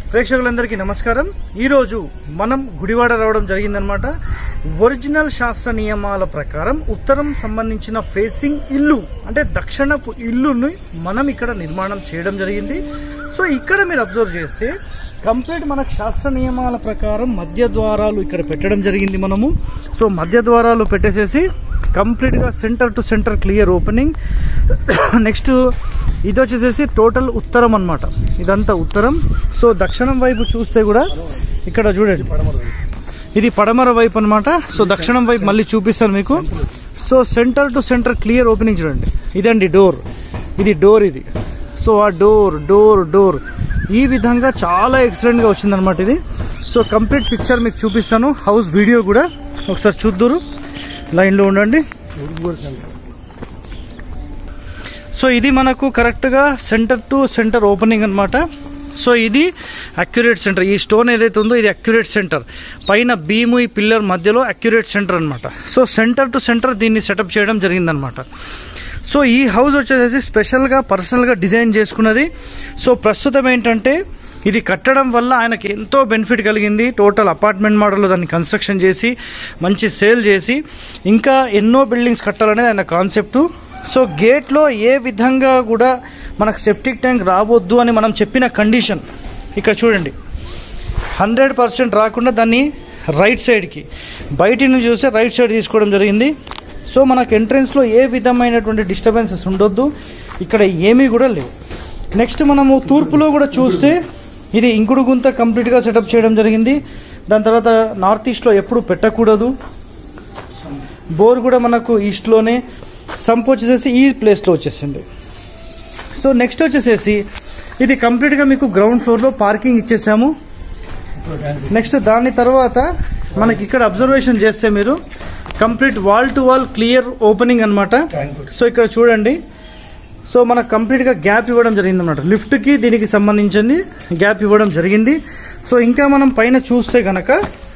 ప్రేక్షకులందరికీ నమస్కారం ఈరోజు మనం గుడివాడ రావడం జరిగిందనమాట ఒరిజినల్ శాస్త్ర నియమాల ప్రకారం ఉత్తరం సంబంధించిన ఫేసింగ్ ఇల్లు అంటే దక్షిణపు ఇల్లుని మనం ఇక్కడ నిర్మాణం చేయడం జరిగింది సో ఇక్కడ మీరు అబ్జర్వ్ చేస్తే కంప్లీట్ మనకు శాస్త్ర నియమాల ప్రకారం మధ్య ద్వారాలు ఇక్కడ పెట్టడం జరిగింది మనము సో మధ్య ద్వారాలు పెట్టేసేసి కంప్లీట్గా centre to centre clear opening next ఇది వచ్చేసేసి టోటల్ ఉత్తరం అన్నమాట ఇదంతా ఉత్తరం సో దక్షిణం వైపు చూస్తే కూడా ఇక్కడ చూడండి ఇది పడమర వైపు అన్నమాట సో దక్షిణం వైపు మళ్ళీ చూపిస్తాను మీకు so centre to centre clear opening చూడండి ఇదండి డోర్ ఇది డోర్ ఇది సో ఆ డోర్ డోర్ డోర్ ఈ విధంగా చాలా ఎక్సలెంట్గా వచ్చిందనమాట ఇది సో కంప్లీట్ పిక్చర్ మీకు చూపిస్తాను హౌస్ వీడియో కూడా ఒకసారి చూద్దురు లైన్లో ఉండండి సో ఇది మనకు కరెక్ట్గా సెంటర్ టు సెంటర్ ఓపెనింగ్ అన్నమాట సో ఇది అక్యురేట్ సెంటర్ ఈ స్టోన్ ఏదైతే ఉందో ఇది అక్యురేట్ సెంటర్ పైన బీము ఈ పిల్లర్ మధ్యలో అక్యురేట్ సెంటర్ అన్నమాట సో సెంటర్ టు సెంటర్ దీన్ని సెటప్ చేయడం జరిగిందనమాట సో ఈ హౌస్ వచ్చేసి స్పెషల్గా పర్సనల్గా డిజైన్ చేసుకున్నది సో ప్రస్తుతం ఏంటంటే ఇది కట్టడం వల్ల ఆయనకి ఎంతో బెనిఫిట్ కలిగింది టోటల్ అపార్ట్మెంట్ మోడల్లో దాన్ని కన్స్ట్రక్షన్ చేసి మంచి సేల్ చేసి ఇంకా ఎన్నో బిల్డింగ్స్ కట్టాలనేది ఆయన కాన్సెప్టు సో గేట్లో ఏ విధంగా కూడా మనకు సెప్టిక్ ట్యాంక్ రావద్దు అని మనం చెప్పిన కండిషన్ ఇక్కడ చూడండి హండ్రెడ్ పర్సెంట్ రాకుండా దాన్ని రైట్ సైడ్కి బయటి నుంచి చూస్తే రైట్ సైడ్ తీసుకోవడం జరిగింది సో మనకు ఎంట్రన్స్లో ఏ విధమైనటువంటి డిస్టర్బెన్సెస్ ఉండొద్దు ఇక్కడ ఏమీ కూడా లేవు నెక్స్ట్ మనము తూర్పులో కూడా చూస్తే ఇది ఇంకుడు గుంత కంప్లీట్గా సెటప్ చేయడం జరిగింది దాని తర్వాత నార్త్ ఈస్ట్లో ఎప్పుడు పెట్టకూడదు బోర్ కూడా మనకు ఈస్ట్లోనే సంప్ వచ్చేసేసి ఈ ప్లేస్లో వచ్చేసింది సో నెక్స్ట్ వచ్చేసేసి ఇది కంప్లీట్గా మీకు గ్రౌండ్ ఫ్లోర్లో పార్కింగ్ ఇచ్చేసాము నెక్స్ట్ దాని తర్వాత మనకి ఇక్కడ అబ్జర్వేషన్ చేస్తే మీరు complete wall to wall clear opening అన్నమాట సో ఇక్కడ చూడండి సో మనకు కంప్లీట్గా గ్యాప్ ఇవ్వడం జరిగింది అనమాట లిఫ్ట్కి దీనికి సంబంధించింది గ్యాప్ ఇవ్వడం జరిగింది సో ఇంకా మనం పైన చూస్తే కనుక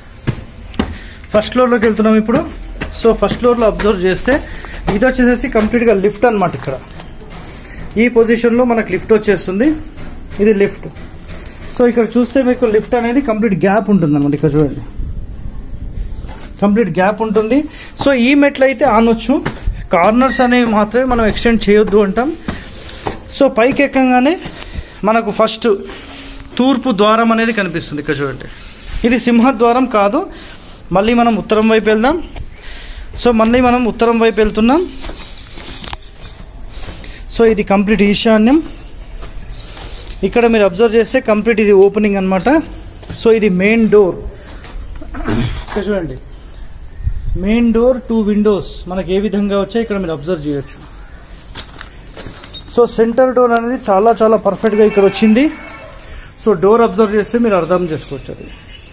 ఫస్ట్ ఫ్లోర్లోకి వెళ్తున్నాం ఇప్పుడు సో ఫస్ట్ ఫ్లోర్లో అబ్జర్వ్ చేస్తే ఇది వచ్చేసేసి కంప్లీట్గా లిఫ్ట్ అన్నమాట ఇక్కడ ఈ పొజిషన్లో మనకు లిఫ్ట్ వచ్చేస్తుంది ఇది లిఫ్ట్ సో ఇక్కడ చూస్తే మీకు లిఫ్ట్ అనేది కంప్లీట్ గ్యాప్ ఉంటుంది అనమాట ఇక్కడ చూడండి కంప్లీట్ గ్యాప్ ఉంటుంది సో ఈ మెట్లు అయితే ఆనొచ్చు కార్నర్స్ అనేవి మాత్రమే మనం ఎక్స్టెండ్ చేయొద్దు అంటాం సో పైకి ఎక్కగానే మనకు ఫస్ట్ తూర్పు ద్వారం అనేది కనిపిస్తుంది ఇక్కడ చూడండి ఇది సింహద్వారం కాదు మళ్ళీ మనం ఉత్తరం వైపు వెళ్దాం సో మళ్ళీ మనం ఉత్తరం వైపు వెళ్తున్నాం సో ఇది కంప్లీట్ ఈశాన్యం ఇక్కడ మీరు అబ్జర్వ్ చేస్తే కంప్లీట్ ఇది ఓపెనింగ్ అన్నమాట సో ఇది మెయిన్ డోర్ ఇక్కడ చూడండి మెయిన్ డోర్ టూ విండోస్ మనకి ఏ విధంగా వచ్చాయి ఇక్కడ మీరు అబ్జర్వ్ చేయొచ్చు సో సెంటర్ డోర్ అనేది చాలా చాలా పర్ఫెక్ట్గా ఇక్కడ వచ్చింది సో డోర్ అబ్జర్వ్ చేస్తే మీరు అర్థం చేసుకోవచ్చు అది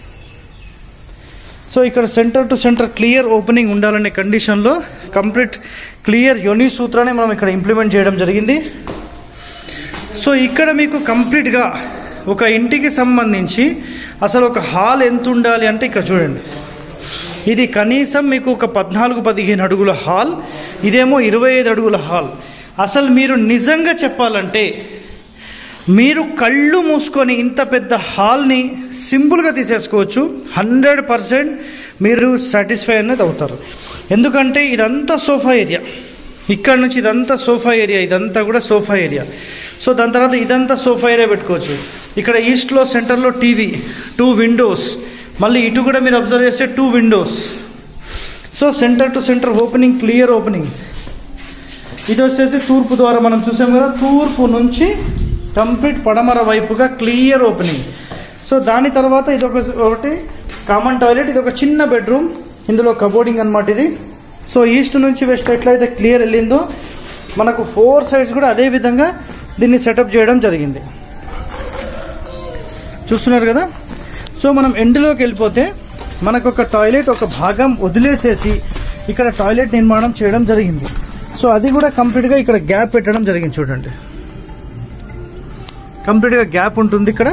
సో ఇక్కడ centre to centre clear opening ఉండాలనే కండిషన్లో కంప్లీట్ క్లియర్ యోని సూత్రాన్ని మనం ఇక్కడ ఇంప్లిమెంట్ చేయడం జరిగింది సో ఇక్కడ మీకు కంప్లీట్గా ఒక ఇంటికి సంబంధించి అసలు ఒక హాల్ ఎంత ఉండాలి అంటే ఇక్కడ చూడండి ఇది కనీసం మీకు ఒక పద్నాలుగు పదిహేను అడుగుల హాల్ ఇదేమో ఇరవై ఐదు అడుగుల హాల్ అసలు మీరు నిజంగా చెప్పాలంటే మీరు కళ్ళు మూసుకొని ఇంత పెద్ద హాల్ని సింపుల్గా తీసేసుకోవచ్చు హండ్రెడ్ పర్సెంట్ మీరు సాటిస్ఫై అనేది అవుతారు ఎందుకంటే ఇదంతా సోఫా ఏరియా ఇక్కడ నుంచి ఇదంతా సోఫా ఏరియా ఇదంతా కూడా సోఫా ఏరియా సో దాని తర్వాత ఇదంతా సోఫా ఏరియా పెట్టుకోవచ్చు ఇక్కడ ఈస్ట్లో సెంటర్లో టీవీ టూ విండోస్ మళ్ళీ ఇటు కూడా మీరు అబ్జర్వ్ చేస్తే two windows so centre to centre opening clear opening ఇది వచ్చేసి తూర్పు ద్వారా మనం చూసాం కదా తూర్పు నుంచి కంప్లీట్ పడమర వైపుగా క్లియర్ ఓపెనింగ్ సో దాని తర్వాత ఇది ఒక ఒకటి కామన్ టాయిలెట్ ఇది ఒక చిన్న బెడ్రూమ్ ఇందులో కబోర్డింగ్ అనమాట ఇది సో ఈస్ట్ నుంచి వెస్ట్ ఎట్లయితే క్లియర్ వెళ్ళిందో మనకు ఫోర్ సైడ్స్ కూడా అదే విధంగా దీన్ని సెటప్ చేయడం జరిగింది చూస్తున్నారు కదా సో మనం ఎండ్లోకి వెళ్ళిపోతే మనకు ఒక టాయిలెట్ ఒక భాగం వదిలేసేసి ఇక్కడ టాయిలెట్ నిర్మాణం చేయడం జరిగింది సో అది కూడా కంప్లీట్గా ఇక్కడ గ్యాప్ పెట్టడం జరిగింది చూడండి కంప్లీట్గా గ్యాప్ ఉంటుంది ఇక్కడ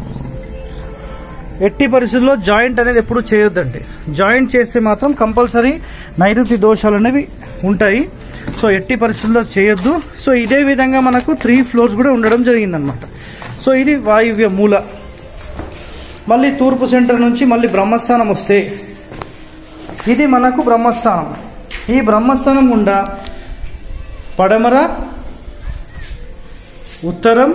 ఎట్టి పరిస్థితుల్లో జాయింట్ అనేది ఎప్పుడు చేయొద్దండి జాయింట్ చేస్తే మాత్రం కంపల్సరీ నైరుతి దోషాలు అనేవి ఉంటాయి సో ఎట్టి పరిస్థితుల్లో చేయొద్దు సో ఇదే విధంగా మనకు త్రీ ఫ్లోర్స్ కూడా ఉండడం జరిగిందనమాట సో ఇది వాయువ్య మూల మళ్ళీ తూర్పు సెంటర్ నుంచి మళ్ళీ బ్రహ్మస్థానం వస్తే ఇది మనకు బ్రహ్మస్థానం ఈ బ్రహ్మస్థానం గుండా పడమర ఉత్తరం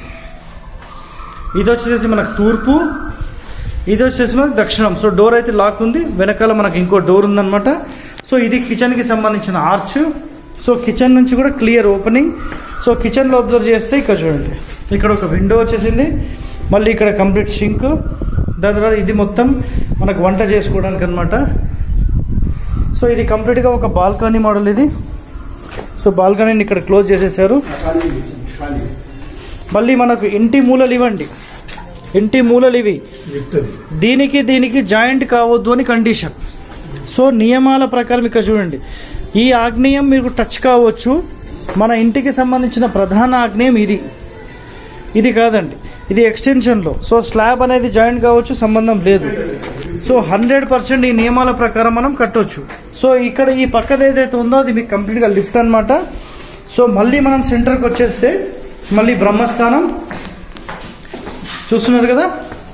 ఇది వచ్చేసి మనకు తూర్పు ఇది వచ్చేసి మనకు దక్షిణం సో డోర్ అయితే లాక్ ఉంది వెనకాల మనకు ఇంకో డోర్ ఉందన్నమాట సో ఇది కిచెన్కి సంబంధించిన ఆర్చ్ సో కిచెన్ నుంచి కూడా క్లియర్ ఓపెనింగ్ సో కిచెన్లో అబ్జర్వ్ చేస్తే ఇక్కడ చూడండి ఇక్కడ ఒక విండో వచ్చేసింది మళ్ళీ ఇక్కడ కంప్లీట్ షింక్ దాని తర్వాత ఇది మొత్తం మనకు వంట చేసుకోవడానికి అనమాట సో ఇది కంప్లీట్గా ఒక బాల్కనీ మోడల్ ఇది సో బాల్కనీని ఇక్కడ క్లోజ్ చేసేసారు ఖాళీ ఇచ్చింది, ఖాళీ మళ్ళీ మనకు ఇంటి మూలలు ఇవ్వండి ఇంటి మూలలు ఇవి లిఫ్ట్ అది దీనికి దీనికి జాయింట్ కావద్దు అని కండిషన్ సో నియమాల ప్రకారం ఇక్కడ చూడండి ఈ ఆగ్నేయం మీకు టచ్ కావచ్చు మన ఇంటికి సంబంధించిన ప్రధాన ఆగ్నేయం ఇది ఇది కాదండి ఇది ఎక్స్టెన్షన్లో సో స్లాబ్ అనేది జాయింట్ కావచ్చు సంబంధం లేదు సో హండ్రెడ్ పర్సెంట్ ఈ నియమాల ప్రకారం మనం కట్టొచ్చు సో ఇక్కడ ఈ పక్కది ఏదైతే ఉందో అది మీకు కంప్లీట్గా లిఫ్ట్ అన్నమాట సో మళ్ళీ మనం సెంటర్కి వచ్చేస్తే మళ్ళీ బ్రహ్మస్థానం చూస్తున్నారు కదా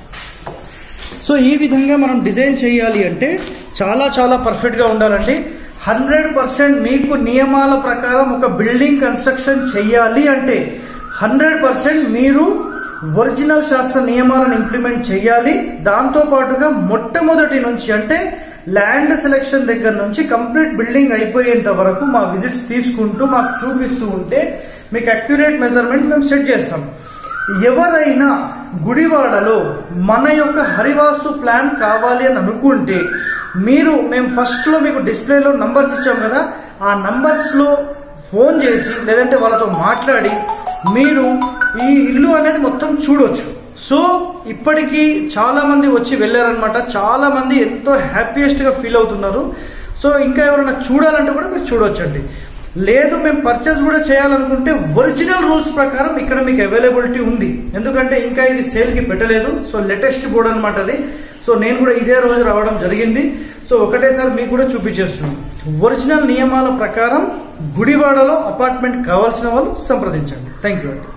సో ఈ విధంగా మనం డిజైన్ చేయాలి అంటే చాలా చాలా పర్ఫెక్ట్గా ఉండాలండి హండ్రెడ్ పర్సెంట్ మీకు నియమాల ప్రకారం ఒక బిల్డింగ్ కన్స్ట్రక్షన్ చేయాలి అంటే హండ్రెడ్ పర్సెంట్ మీరు ఒరిజినల్ శాస్త్ర నియమాలను ఇంప్లిమెంట్ చేయాలి దాంతో పాటుగా మొట్టమొదటి నుంచి అంటే ల్యాండ్ సెలెక్షన్ దగ్గర నుంచి కంప్లీట్ బిల్డింగ్ అయిపోయేంత వరకు మా విజిట్స్ తీసుకుంటూ మాకు చూపిస్తూ ఉంటే మీకు అక్యురేట్ మెజర్మెంట్ మేము సెట్ చేస్తాం ఎవరైనా గుడివాడలో మన యొక్క హరివాస్తు ప్లాన్ కావాలి అని అనుకుంటే మీరు మేము ఫస్ట్లో మీకు డిస్ప్లేలో నంబర్స్ ఇచ్చాం కదా ఆ నంబర్స్లో ఫోన్ చేసి లేదంటే వాళ్ళతో మాట్లాడి మీరు ఈ ఇల్లు అనేది మొత్తం చూడొచ్చు సో ఇప్పటికీ చాలా మంది వచ్చి వెళ్ళారనమాట చాలా మంది ఎంతో హ్యాపీయెస్ట్ గా ఫీల్ అవుతున్నారు సో ఇంకా ఎవరైనా చూడాలంటే కూడా మీరు చూడొచ్చండి లేదు మేము పర్చేస్ కూడా చేయాలనుకుంటే ఒరిజినల్ రూల్స్ ప్రకారం ఇక్కడ మీకు అవైలబిలిటీ ఉంది ఎందుకంటే ఇంకా ఇది సేల్ కి పెట్టలేదు సో లేటెస్ట్ బోర్డ్ అనమాట అది సో నేను కూడా ఇదే రోజు రావడం జరిగింది సో ఒకటేసారి మీకు కూడా చూపించేస్తున్నాను ఒరిజినల్ నియమాల ప్రకారం గుడివాడలో అపార్ట్మెంట్ కావాల్సిన వాళ్ళు సంప్రదించండి థ్యాంక్ యూ అండి